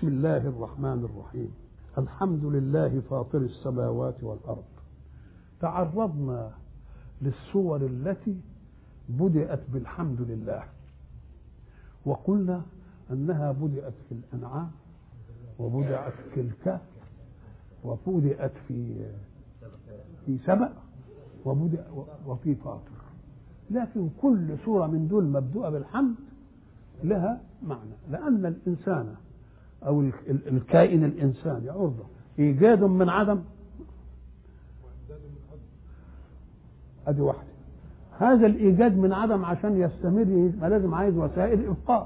بسم الله الرحمن الرحيم الحمد لله فاطر السماوات والارض تعرضنا للصور التي بدأت بالحمد لله وقلنا انها بدأت في الانعام وبدأت في الكهف وبدأت في في سبأ وبدأ وفي فاطر لكن كل سورة من دول مبدوءة بالحمد لها معنى لأن الإنسان أو الكائن الإنساني عرضة إيجاد من عدم أدي واحدة هذا الإيجاد من عدم عشان يستمر يبقى لازم عايز وسائل إبقاء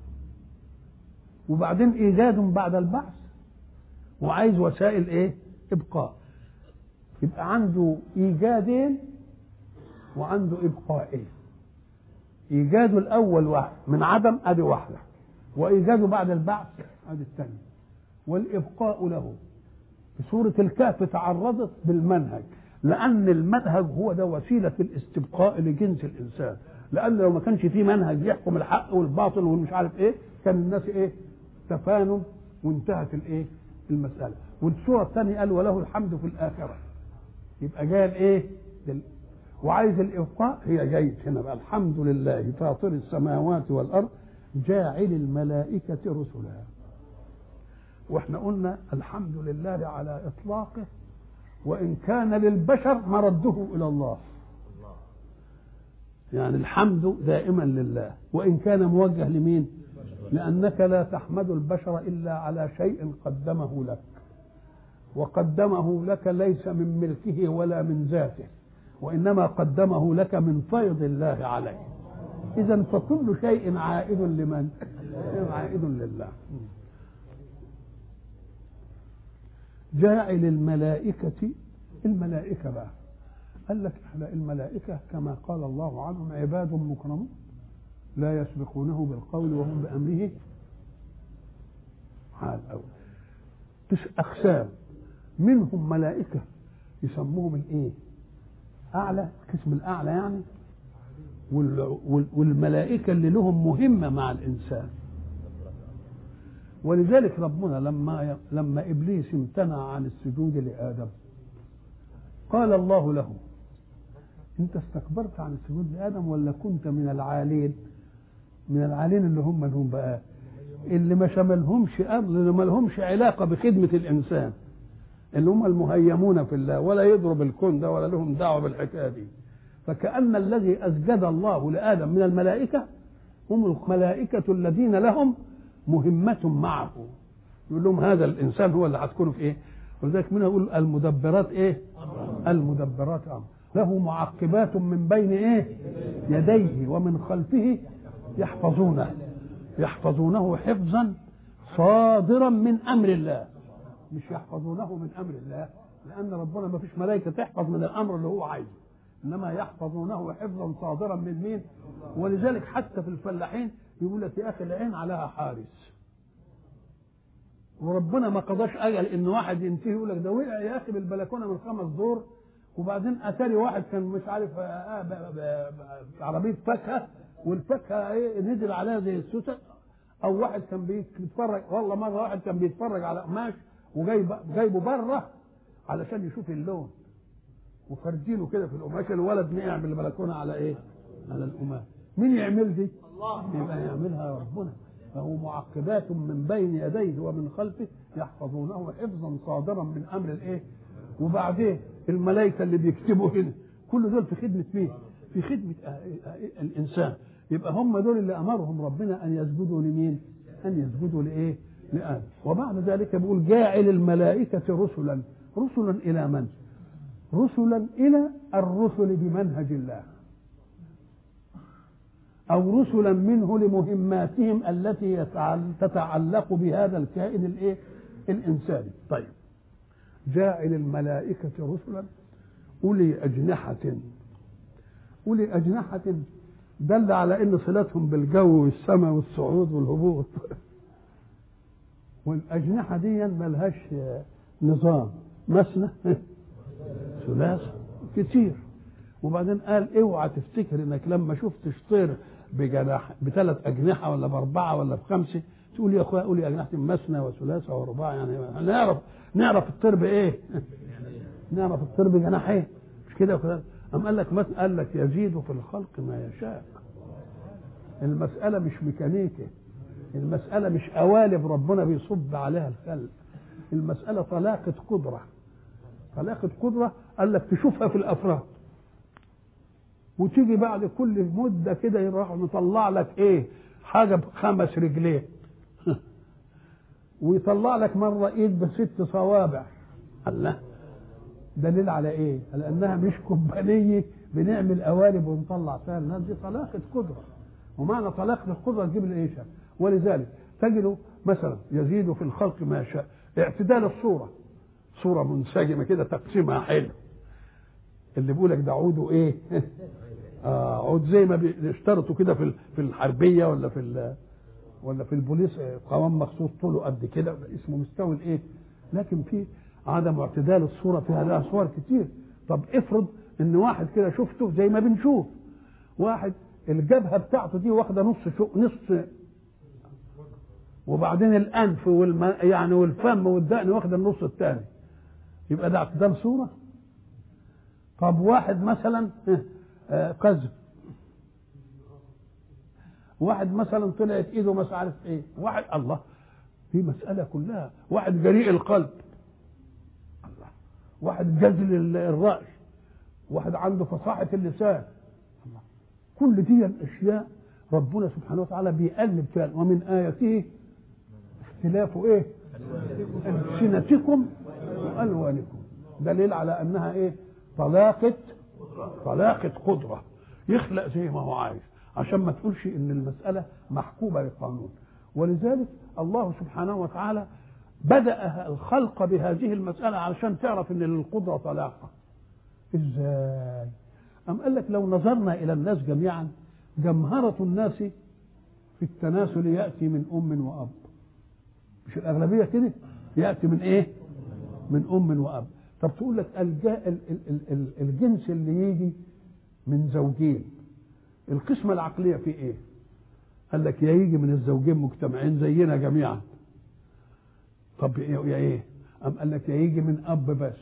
وبعدين إيجاد بعد البعث وعايز وسائل إيه؟ إبقاء يبقى عنده إيجادين وعنده إبقائين إيجاده الأول واحد من عدم أدي واحدة وإيجاده بعد البعث أدي الثانية والإبقاء له في سورة الكهف تعرضت بالمنهج لأن المنهج هو ده وسيلة الاستبقاء لجنس الإنسان لأن لو ما كانش فيه منهج يحكم الحق والباطل والمش عارف إيه كان الناس إيه تفانوا وانتهت الإيه المسألة والسورة الثانية قال وله الحمد في الآخرة يبقى جاي الإيه وعايز الإبقاء هي جاية هنا بقى الحمد لله فاطر السماوات والأرض جاعل الملائكة رسلا واحنا قلنا الحمد لله على إطلاقه وإن كان للبشر مرده إلى الله يعني الحمد دائما لله وإن كان موجه لمين لأنك لا تحمد البشر إلا على شيء قدمه لك وقدمه لك ليس من ملكه ولا من ذاته وإنما قدمه لك من فيض الله عليه إذا فكل شيء عائد لمن؟ عائد لله جاعل الملائكة الملائكة بقى قال لك احنا الملائكة كما قال الله عنهم عباد مكرمون لا يسبقونه بالقول وهم بأمره حال أول تسع أقسام منهم ملائكة يسموهم الإيه؟ أعلى القسم الأعلى يعني والملائكة اللي لهم مهمة مع الإنسان ولذلك ربنا لما لما ابليس امتنع عن السجود لادم قال الله له انت استكبرت عن السجود لادم ولا كنت من العالين من العالين اللي هم من هم بقى اللي ما شملهمش امر اللي ما لهمش علاقه بخدمه الانسان اللي هم المهيمون في الله ولا يضرب الكون ده ولا لهم دعوه بالحكايه دي فكأن الذي أسجد الله لآدم من الملائكة هم الملائكة الذين لهم مهمة معه يقول لهم هذا الإنسان هو اللي هتكونوا في إيه ولذلك منها يقول المدبرات إيه المدبرات أمر له معقبات من بين إيه يديه ومن خلفه يحفظونه يحفظونه حفظا صادرا من أمر الله مش يحفظونه من أمر الله لأن ربنا ما فيش ملائكة تحفظ من الأمر اللي هو عايزه انما يحفظونه حفظا صادرا من مين ولذلك حتى في الفلاحين يقول لك يا اخي العين عليها حارس وربنا ما قضاش اجل ان واحد ينتهي يقول لك ده وقع يا اخي بالبلكونه من خمس دور وبعدين اتاري واحد كان مش عارف عربيه فاكهه والفاكهه ايه نزل عليها زي السوسه او واحد كان بيتفرج والله مره واحد كان بيتفرج على قماش وجايب جايبه بره علشان يشوف اللون وفرجينه كده في القماش الولد نقع من البلكونه على ايه؟ على القماش مين يعمل دي؟ الله يبقى يعملها ربنا فهو معقبات من بين يديه ومن خلفه يحفظونه حفظا صادرا من امر الايه؟ وبعدين الملائكه اللي بيكتبوا هنا كل دول في خدمه مين؟ في خدمه الانسان يبقى هم دول اللي امرهم ربنا ان يسجدوا لمين؟ ان يسجدوا لايه؟ لآدم وبعد ذلك بيقول جاعل الملائكه رسلا رسلا الى من؟ رسلا الى الرسل بمنهج الله او رسلا منه لمهماتهم التي تتعلق بهذا الكائن الايه الانساني طيب جاعل الملائكه رسلا اولي اجنحه اولي اجنحه دل على ان صلتهم بالجو والسماء والصعود والهبوط والاجنحه دي ملهاش نظام مثنى ثلاثة كتير وبعدين قال اوعى تفتكر انك لما شفتش طير بجناح بثلاث اجنحه ولا باربعه ولا بخمسه تقول يا اخويا قولي اجنحه مثنى وثلاثه ورباع يعني نعرف نعرف الطير بايه؟ نعرف الطير بجناحين مش كده وكده أم قال لك مثلا قال لك يزيد في الخلق ما يشاء المسألة مش ميكانيكي المسألة مش قوالب ربنا بيصب عليها الخلق المسألة طلاقة قدرة طلاقة قدرة قال لك تشوفها في الأفراد وتيجي بعد كل مدة كده يروح مطلع لك إيه حاجة بخمس رجلين ويطلع لك مرة إيد بست صوابع الله دليل على ايه؟ على انها مش كومبانيه بنعمل قوالب ونطلع فيها الناس دي طلاقه قدره ومعنى طلاقه القدره تجيب الايه ولذلك تجد مثلا يزيد في الخلق ما يشاء اعتدال الصوره صوره منسجمه كده تقسيمها حلو اللي بيقول لك ده عوده ايه؟ آه عود زي ما بيشترطوا كده في في الحربيه ولا في ولا في البوليس قوام مخصوص طوله قد كده اسمه مستوي الايه؟ لكن في عدم اعتدال الصوره فيها لها صور كتير طب افرض ان واحد كده شفته زي ما بنشوف واحد الجبهه بتاعته دي واخده نص شو نص وبعدين الانف والم... يعني والفم والدقن واخده النص الثاني يبقى ده اعتدال صوره طب واحد مثلا كذب واحد مثلا طلعت ايده مش عارف ايه واحد الله في مساله كلها واحد جريء القلب واحد جزل الرأي واحد عنده فصاحة اللسان الله. كل دي الأشياء ربنا سبحانه وتعالى بيقلب فيها ومن آياته اختلاف إيه ألسنتكم وألوانكم دليل على أنها إيه طلاقة طلاقة قدرة يخلق زي ما هو عايز عشان ما تقولش ان المسألة محكومة للقانون ولذلك الله سبحانه وتعالى بدأ الخلق بهذه المسألة علشان تعرف ان للقدرة طلاقة ازاي أم قال لك لو نظرنا إلى الناس جميعا جمهرة الناس في التناسل يأتي من أم وأب مش الأغلبية كده يأتي من إيه من أم وأب طب تقول لك الجا ال ال ال ال الجنس اللي يجي من زوجين القسمة العقلية في إيه قال لك يا يجي من الزوجين مجتمعين زينا جميعا طب يا ايه أم قال لك يا يجي من اب بس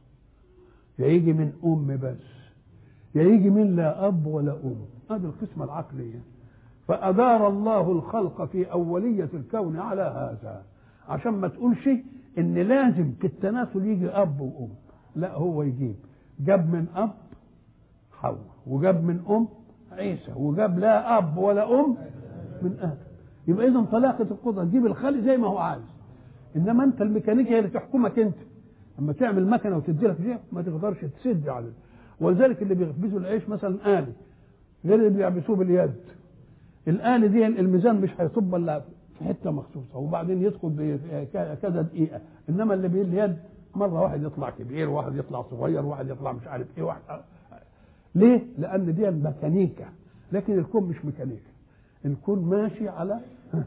يا يجي من ام بس يا يجي من لا اب ولا ام هذه القسمه العقليه فادار الله الخلق في اوليه الكون على هذا عشان ما تقولش ان لازم في التناسل يجي اب وام لا هو يجيب جاب من اب حواء وجاب من ام عيسى وجاب لا اب ولا ام من ادم يبقى اذا طلاقه القدره تجيب الخلق زي ما هو عايز انما انت الميكانيكا هي اللي تحكمك انت اما تعمل مكنه وتدي لك شيء ما تقدرش تسد على ولذلك اللي بيخبزوا العيش مثلا آلي غير اللي بيعبسوه باليد الآلي دي الميزان مش هيصب الا في حته مخصوصه وبعدين يدخل كذا دقيقه انما اللي باليد مره واحد يطلع كبير واحد يطلع صغير واحد يطلع مش عارف ايه واحد ليه؟ لان دي ميكانيكا لكن الكون مش ميكانيكا الكون ماشي على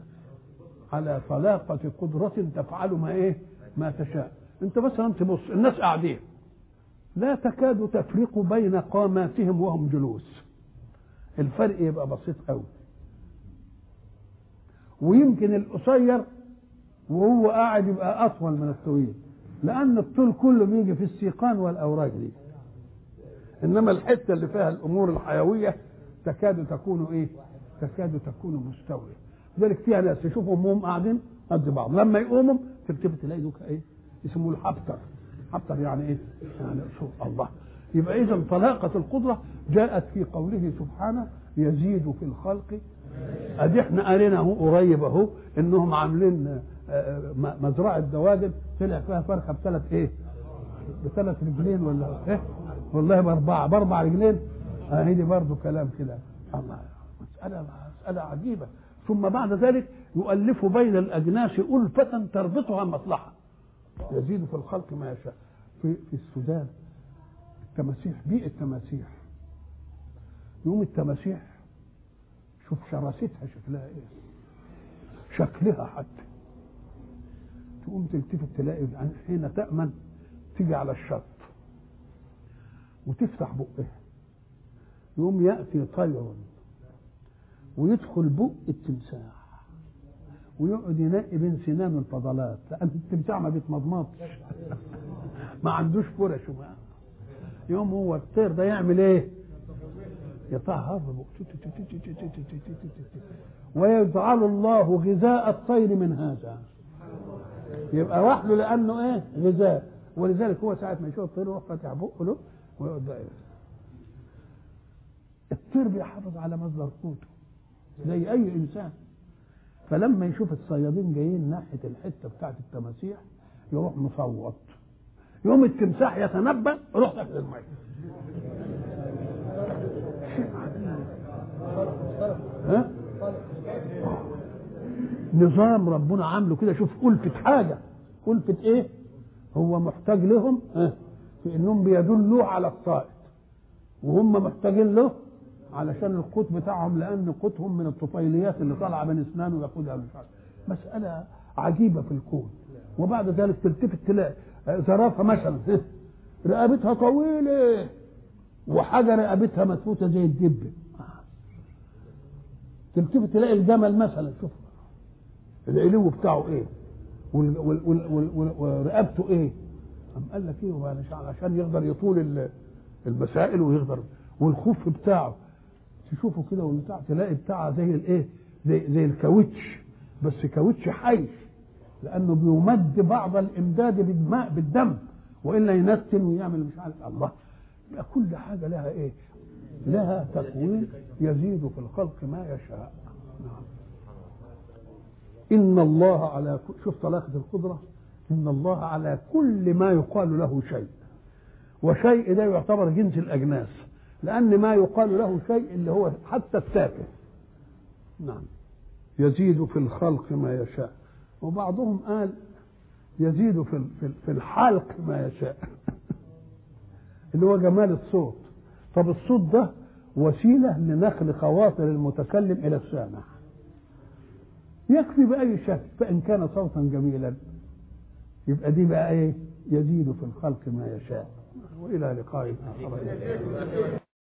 على طلاقة قدرة تفعل ما ايه ما تشاء انت مثلا تبص الناس قاعدين لا تكاد تفرق بين قاماتهم وهم جلوس الفرق يبقى بسيط قوي ويمكن القصير وهو قاعد يبقى اطول من الطويل لان الطول كله بيجي في السيقان والاوراق دي انما الحته اللي فيها الامور الحيويه تكاد تكون ايه تكاد تكون مستويه لذلك فيها ناس تشوفهم هم قاعدين قد بعض لما يقوموا تلتفت تلاقي دوك ايه يسموه الحبتر حبتر يعني ايه يعني شوف الله يبقى اذا طلاقه القدره جاءت في قوله سبحانه يزيد في الخلق ادي احنا قرينا اهو قريب اهو انهم عاملين مزرعه دواجن طلع فيها فرخه بثلاث ايه بثلاث رجلين ولا ايه والله باربعه باربع رجلين اهي دي برضه كلام كده الله مساله مساله عجيبه ثم بعد ذلك يؤلف بين الأجناس ألفة تربطها مصلحة يزيد في الخلق ما يشاء في, في السودان التماسيح بيئة تماسيح يوم التماسيح شوف شراستها شكلها ايه شكلها حتى تقوم تلتفت تلاقي حين تأمن تيجي على الشط وتفتح بقها يوم يأتي طير ويدخل بق التمساح ويقعد ينقي بين سنانه الفضلات لان التمساح ما بيتمضمضش ما عندوش فرش وما يوم هو الطير ده يعمل ايه؟ يطهر ويجعل الله غذاء الطير من هذا يبقى وحده لانه ايه؟ غذاء ولذلك هو ساعه ما يشوف الطير يروح فاتح بقه له ويقعد بقى الطير بيحافظ على مصدر قوته زي اي انسان فلما يشوف الصيادين جايين ناحيه الحته بتاعت التماسيح يروح مصوت يوم التمساح يتنبأ روح تحت الميه ها؟ نظام ربنا عامله كده شوف ألفة حاجة ألفة إيه؟ هو محتاج لهم ها؟ في إنهم بيدلوا على الصائد وهم محتاجين له علشان القوت بتاعهم لأن قوتهم من الطفيليات اللي طالعة من أسنانه وياخدها مش عارف مسألة عجيبة في الكون وبعد ذلك تلتفت تلاقي زرافة مثلا رقبتها طويلة وحاجة رقبتها مدفوتة زي الدب تلتفت تلاقي الجمل مثلا شوف العلو بتاعه ايه ورقبته ايه أم قال لك ايه عشان يقدر يطول المسائل ويقدر والخف بتاعه تشوفه كده والبتاع تلاقي بتاعه زي الايه زي زي الكاوتش بس كاوتش حي لانه بيمد بعض الامداد بالماء بالدم والا ينتن ويعمل مش عارف الله يبقى كل حاجه لها ايه؟ لها تكوين يزيد في الخلق ما يشاء نعم. ان الله على كل شوف طلاقه القدره ان الله على كل ما يقال له شيء وشيء ده يعتبر جنس الاجناس لان ما يقال له شيء اللي هو حتى التافه نعم يزيد في الخلق ما يشاء وبعضهم قال يزيد في في الحلق ما يشاء اللي هو جمال الصوت طب الصوت ده وسيلة لنقل خواطر المتكلم إلى السامع يكفي بأي شكل فإن كان صوتا جميلا يبقى دي بقى إيه يزيد في الخلق ما يشاء وإلى لقاء آخر